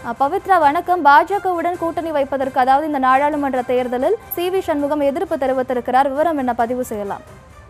அஹ், பவித்ரா வணக்கம் பாஜகவுடன் கூட்டணி வைப்பதற்கு அதாவது இந்த நாடாளுமன்ற தேர்தலில் சி வி சண்முகம் எதிர்ப்பு தெரிவித்திருக்கிறார் விவரம் என்ன பதிவு செய்யலாம்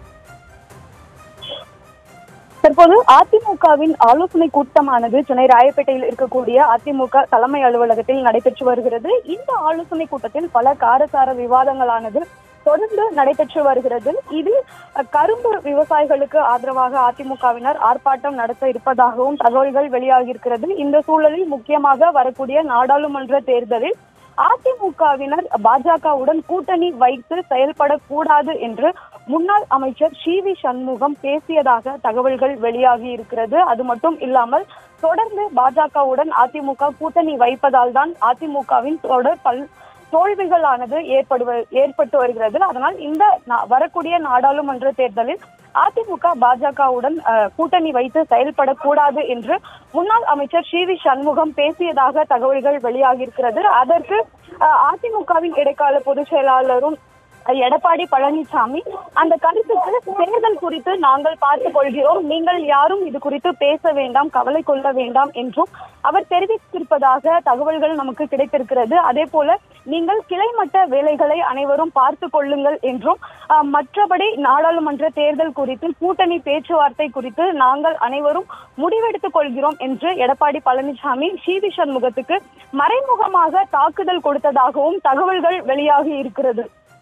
தற்போது அதிமுகவின் ஆலோசனை கூட்டமானது சென்னை ராயப்பேட்டையில் இருக்கக்கூடிய அதிமுக தலைமை அலுவலகத்தில் நடைபெற்று வருகிறது இந்த ஆலோசனை கூட்டத்தில் பல காரசார விவாதங்களானது தொடர்ந்து நடைபெற்று வருகிறது இதில் அஹ், கரும்பு விவசாயிகளுக்கு ஆதரவாக அதிமுகவினர் ஆர்ப்பாட்டம் நடத்த இருப்பதாகவும் தகவல்கள் வெளியாகியிருக்கிறது இந்த சூழலில் முக்கியமாக வரக்கூடிய நாடாளுமன்ற தேர்தலில் அதிமுகவினர் பாஜகவுடன் கூட்டணி வைத்து செயல்படக்கூடாது என்று முன்னாள் அமைச்சர் சி வி சண்முகம் பேசியதாக தகவல்கள் வெளியாகி இருக்கிறது அது மட்டும் இல்லாமல் தொடர்ந்து பாஜகவுடன் அதிமுக கூட்டணி வைப்பதால் தான் அதிமுகவின் தொடர் பல் தோல்விகளானது ஏற்படுவ ஏற்பட்டு வருகிறது அதனால் இந்த நா- வரக்கூடிய நாடாளுமன்ற தேர்தலில் அதிமுக பாஜகவுடன் அஹ், கூட்டணி வைத்து செயல்படக்கூடாது என்று முன்னாள் அமைச்சர் சி வி சண்முகம் பேசியதாக தகவல்கள் வெளியாகியிருக்கிறது அதற்கு அஹ், அதிமுகவின் இடைக்கால பொதுச் செயலாளரும் அஹ், எடப்பாடி பழனிசாமி அந்த கருத்துக்கு தேர்தல் குறித்து நாங்கள் பார்த்துக் கொள்கிறோம் நீங்கள் யாரும் இது குறித்து பேச வேண்டாம் கவலை கொள்ள வேண்டாம் என்றும் அவர் தெரிவித்திருப்பதாக தகவல்கள் நமக்கு கிடைத்திருக்கிறது அதே போல நீங்கள் கிளைமட்ட வேலைகளை அனைவரும் பார்த்து கொள்ளுங்கள் என்றும் அஹ், மற்றபடி நாடாளுமன்ற தேர்தல் குறித்து கூட்டணி பேச்சுவார்த்தை குறித்து நாங்கள் அனைவரும் முடிவெடுத்துக் கொள்கிறோம் என்று எடப்பாடி பழனிசாமி சி வி சண்முகத்துக்கு மறைமுகமாக தாக்குதல் கொடுத்ததாகவும் தகவல்கள் வெளியாகி இருக்கிறது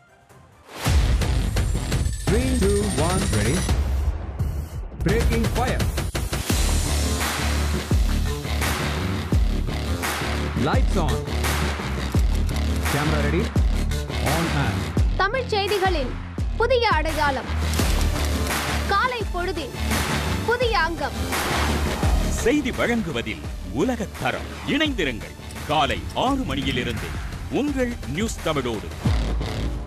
Three, two, one, ready. Breaking fire. Lights on. Camera ready. On and. தமிழ்ச் செய்திகளின் புதிய அடையாளம் காலை பொழுதின் புதிய அங்கம் செய்தி வழங்குவதில் உலகத் தரம் இணைந்திருங்கள் காலை ஆறு மணியிலிருந்து உங்கள் நியூஸ் தமிழோடு